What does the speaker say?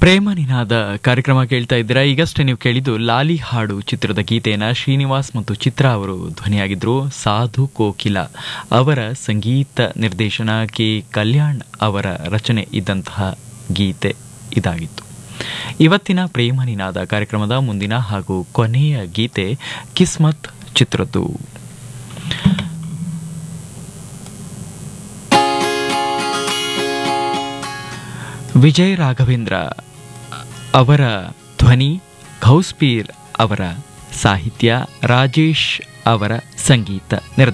ಪ್ರೇಮ ನಿನಾದ ಕಾರ್ಯಕ್ರಮ ಕೇಳ್ತಾ ಇದ್ದೀರಾ ಈಗಷ್ಟೇ ನೀವು ಕೇಳಿದ್ದು ಲಾಲಿ ಹಾಡು ಚಿತ್ರದ ಗೀತೆಯನ್ನು ಶ್ರೀನಿವಾಸ್ ಮತ್ತು ಚಿತ್ರ ಅವರು ಧ್ವನಿಯಾಗಿದ್ದರು ಸಾಧು ಕೋಕಿಲ ಅವರ ಸಂಗೀತ ನಿರ್ದೇಶನ ಕೆ ಕಲ್ಯಾಣ್ ಅವರ ರಚನೆ ಇದ್ದಂತಹ ಗೀತೆ ಇದಾಗಿತ್ತು ಇವತ್ತಿನ ಪ್ರೇಮ ನಿನಾದ ಕಾರ್ಯಕ್ರಮದ ಮುಂದಿನ ಹಾಗೂ ಕೊನೆಯ ಗೀತೆ ಕಿಸ್ಮತ್ ಚಿತ್ರದ್ದು ವಿಜಯ್ ರಾಘವೇಂದ್ರ ಅವರ ಧ್ವನಿ ಘೌಸ್ಪೀರ್ ಅವರ ಸಾಹಿತ್ಯ ರಾಜೇಶ್ ಅವರ ಸಂಗೀತ ನಿರ್ದೇಶನ